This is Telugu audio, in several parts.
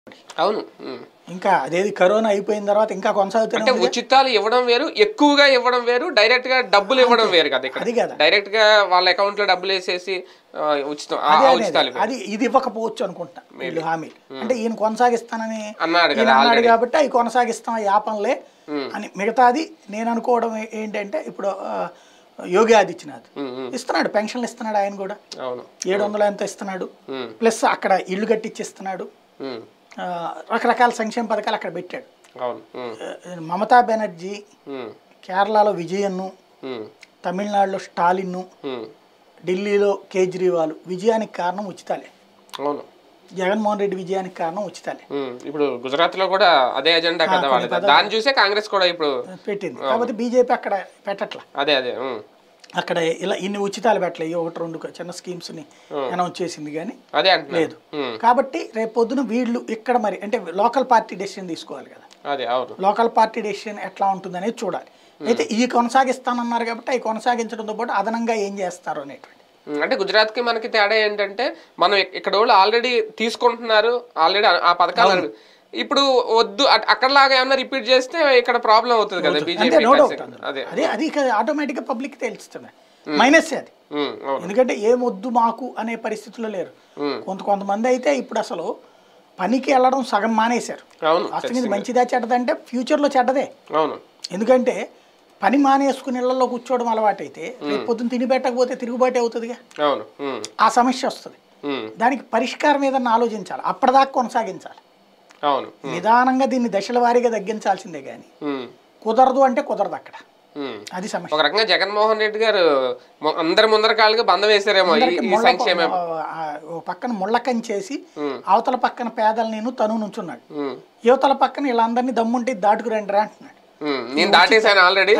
అవును ఉమ్. ఇంకా అదేది కరోనా అయిపోయిన తర్వాత ఇంకా కొనసాగుతూనే అంటే ఉంది ఉచితాలు ఇవ్వడం వేరు ఎక్కువగా ఇవ్వడం వేరు డైరెక్ట్ గా డబ్బులు ఇవ్వడం వేరు కదా అది ఇక్కడ కదా. డైరెక్ట్ గా వాళ్ళ అకౌంట్ లో డబ్బులు వేసేసి ఆ, ఉచితం ఆ- అదే ఆ అనేది. ఉచితాలు అది ఇది ఇవ్వకపోవచ్చు అనుకుంటా వీళ్ళు హామీలు అంటే ఈయన కొనసాగిస్తానని అన్నాడు ఈయన కదా అన్నాడు already. కాబట్టి అవి కొనసాగిస్తాం ఆ యాపంలే అని మిగతాది నేను అనుకోవడం ఏ- ఏంటంటే ఇప్పుడు ఆ, యోగి ఆదిత్యనాథ్ ఉమ్, ఉమ్. ఇస్తున్నాడు పెన్షన్లు ఇస్తున్నాడు ఆయన కూడా అవును ఏడు వందలు ఎంత ఇస్తున్నాడు ఉమ్, ప్లస్ అక్కడ ఇల్లు కట్టించిస్తున్నాడు ఉమ్, ఆ, రకరకాల సంక్షేమ పథకాలు అక్కడ పెట్టాడు అవును ఉమ్, ఆ, మమతా బెనర్జీ ఉమ్, కేరళలో విజయన్ను ఉమ్, తమిళనాడులో స్టాలిన్ను ఉమ్, ఢిల్లీలో కేజ్రీవాల్ విజయానికి కారణం ఉచితాలే అవును జగన్మోహన్ రెడ్డి విజయానికి కారణం ఉచితాలే ఉమ్, ఇప్పుడు గుజరాత్ లో కూడా అదే ఎజెండా కదా వాళ్ళది దాన్ని చూసే కాంగ్రెస్ కూడా ఇప్పుడు పెట్టింది కాకపోతే బీజేపీ అక్కడ పెట్టట్లా అదే అదే ఉమ్, అక్కడ ఇలా ఇన్ని ఉచితాలు పెట్టలే ఈ ఒకటి రెండు చిన్న స్కీమ్స్ ని అనౌన్స్ చేసింది కానీ అదే అంటున్నారు లేదు ఉమ్, కాబట్టి రేపు పొద్దున వీళ్ళు ఇక్కడ మరి అంటే లోకల్ పార్టీ డెసిషన్ తీసుకోవాలి కదా అదే అవును లోకల్ పార్టీ డెసిషన్ ఎట్లా ఉంటుందనేది చూడాలి అయితే ఈ కొనసాగిస్తానన్నారు కాబట్టి అవి కొనసాగించడంతో పాటు అదనంగా ఏం చేస్తారు అనేటువంటి ఉమ్, అంటే గుజరాత్ కి మనకి తేడా ఏంటంటే మనం ఇక్- ఇక్కడ వాళ్ళు ఆల్రెడీ తీసుకుంటున్నారు ఆల్రెడీ ఆ పథకాలు ఇప్పుడు వద్దు అట్- అక్కడలాగా ఏమన్నా రిపీట్ చేస్తే ఇక్కడ ప్రాబ్లం అవుతుంది కదా అంతే బీజేపీ నో డౌట్ అదే అదే అది ఆటోమేటిక్గా పబ్లిక్ తెలుస్తుంది మైనస్ అది ఉమ్, అవును ఎందుకంటే ఏమొద్దు మాకు అనే పరిస్థితిలో లేరు ఉమ్, కొంత కొంతమంది అయితే ఇప్పుడు అసలు పనికి వెళ్ళడం సగం మానేశారు అవును అసలు ఇది మంచిదా చెడ్డదంటే ఫ్యూచర్లో చెడ్డదే అవును ఎందుకంటే పని మానేసుకుని ఇళ్లలో కూర్చోవడం అలవాటైతే రేపు పొద్దున్న తిని పెట్టకపోతే తిరుగుబాటు అవుతుందిగా అవును ఉమ్, ఆ సమస్య వస్తుంది ఉమ్, దానికి పరిష్కారం ఏదన్నా ఆలోచించాలి అప్పటిదాకా కొనసాగించాలి అవును నిదానంగా దీన్ని దశల వారీగా తగ్గించాల్సిందే కానీ ఉమ్, కుదరదు అంటే కుదరదు అక్కడ ఉమ్. అది సమస్య ఒక రకంగా జగన్మోహన్ రెడ్డి గారు మొ- అందరి ముందర కాళ్ళకి బంధం వేశారేమో ఈ- అందరికి ఈ ముళ్ళ సంక్షేమ ఆ, ఓ పక్కన ముళ్ళకం చేసి ఉమ్. అవతల పక్కన పేదలు నేను తను నుంచున్నాడు ఉమ్, యువతల పక్కన వీళ్ళందరినీ దమ్ముంటే దాటుకురండి రా అంటున్నాడు ఉమ్, నేను దాటేశాను ఆల్రెడీ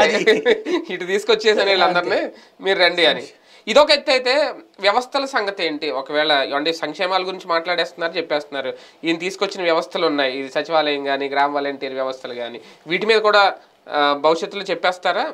ఇటు తీసుకొచ్చేసాను వీళ్ళందరినీ మీరు రండి అని ఇదొక ఎత్తు అయితే వ్యవస్థల సంగతి ఏంటి ఒకవేళ అంటే సంక్షేమాల గురించి మాట్లాడేస్తున్నారు చెప్పేస్తున్నారు ఈయన తీసుకొచ్చిన వ్యవస్థలు ఉన్నాయి ఇది సచివాలయం కానీ గ్రామ వాలంటీర్ వ్యవస్థలు కానీ వీటి మీద కూడా ఆ, భవిష్యత్తులో చెప్పేస్తారా